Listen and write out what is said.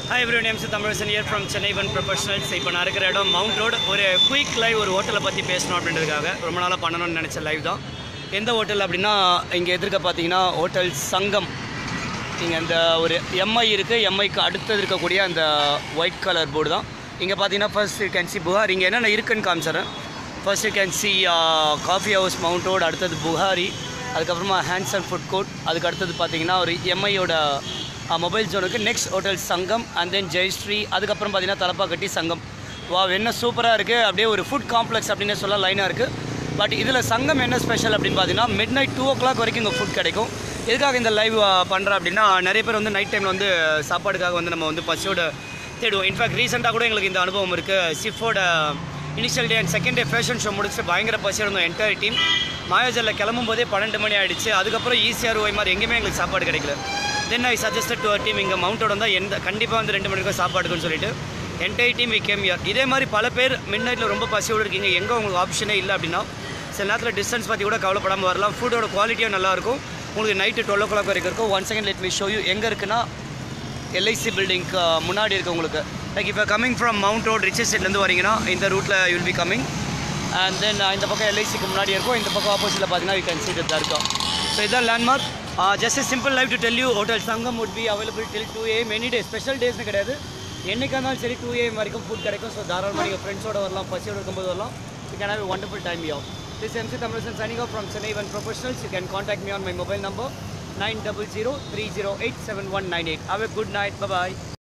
hi every name's Tamizhan here from Chennai one professionals இப்போ நான் இருக்கிற இடம் மவுண்ட் ரோடு ஒரு குயிக் லைவ் ஒரு ஹோட்டலை பற்றி பேசணும் அப்படின்றதுக்காக ரொம்ப நாளாக பண்ணணும்னு நினச்ச லைவ் தான் எந்த ஹோட்டல் அப்படின்னா இங்கே எதிர்க்க பார்த்தீங்கன்னா ஹோட்டல் சங்கம் இங்கே அந்த ஒரு எம்ஐ இருக்குது எம்ஐக்கு அடுத்தது இருக்கக்கூடிய அந்த ஒயிட் கலர் போர்டு தான் இங்கே பார்த்தீங்கன்னா ஃபர்ஸ்ட் யூ கேன் சி புகார் இங்கே என்னென்ன இருக்குன்னு காமிச்சிடுறேன் first you can see coffee house mount road அடுத்தது புகாரி அதுக்கப்புறமா ஹேண்ட்ஸன் ஃபுட் கோர்ட் அதுக்கு அடுத்தது பார்த்தீங்கன்னா ஒரு எம்ஐயோட மொபைல் ஜோனுக்கு next hotel Sangam and then Jayashree அதுக்கப்புறம் பார்த்தீங்கன்னா தலப்பாக்கட்டி சங்கம் வா என்ன சூப்பராக இருக்குது அப்படியே ஒரு ஃபுட் காம்ப்ளெக்ஸ் அப்படின்னு சொல்ல லைனாக இருக்குது பட் இதில் சங்கம் என்ன ஸ்பெஷல் அப்படின்னு பார்த்தீங்கன்னா midnight two o'clock வரைக்கும் இங்கே ஃபுட் கிடைக்கும் எதுக்காக இந்த லைவ் பண்ணுறேன் அப்படின்னா நிறைய பேர் வந்து நைட் டைமில் வந்து சாப்பாடுக்காக வந்து நம்ம வந்து பசியோட தேடுவோம் இன்ஃபேக்ட் ரீசெண்டாக கூட எங்களுக்கு இந்த அனுபவம் இருக்குது சிஃபோட initial day and second day fashion show முடிச்சுட்டு பயங்கர பசியோட இருந்தோம் என்டையர் டீம் மாயாஜலில் கிளம்பும் போதே பன்னெண்டு மணி ஆயிடுச்சு அதுக்கப்புறம் ஈஸியாக ரூபாய் மாதிரி எங்கேயுமே எங்களுக்கு சாப்பாடு கிடைக்கல then I suggested to team இங்கே மவுண்டோட வந்தால் எந்த கண்டிப்பாக வந்து ரெண்டு மணிக்கு சாப்பாடுக்குன்னு சொல்லிட்டு entire team we came here இதே மாதிரி பல பேர் மிட் நைட்டில் ரொம்ப பசியோடு இருக்கீங்க எங்கே உங்களுக்கு ஆப்ஷனே இல்லை அப்படின்னா சில நேரத்தில் டிஸ்டன்ஸ் பற்றி கூட கவலைப்படாமல் வரலாம் ஃபுட்டோட குவாலிட்டியும் நல்லாயிருக்கும் உங்களுக்கு நைட்டு டுவெல் ஓ கிளாக் வரைக்கும் இருக்கும் one second let me show you எங்கே இருக்குன்னா எல்ஐசி பில்டிங்க்கு முன்னாடி இருக்கு உங்களுக்கு லைக் இப்போ coming from mount road rich எஸ்டேட்லேருந்து வரீங்கன்னா இந்த ரூட்டில் you'll be coming and then இந்த பக்கம் எல்ஐசிக்கு முன்னாடி இருக்கும் இந்த பக்கம் ஆப்போசிட்டில் பார்த்தீங்கன்னா யூ கேன் சீ தான் இருக்கும் ஸோ இதான் landmark just a simple life to tell you hotel Sangam would be available till two AM any day special டேஸ்னு கிடையாது என்னைக்கா இருந்தாலும் சரி டூ ஏஎம் வரைக்கும் ஃபுட் கிடைக்கும் ஸோ தாராளமாக நீங்கள் ஃப்ரெண்ட்ஸோட வரலாம் பசியோட இருக்கும்போது வரலாம் you can have wonderful time you this MC Tamizhan signing off from Chennai one professionals you can contact me on my mobile number nine double zero three zero eight seven one nine eight have a good night bye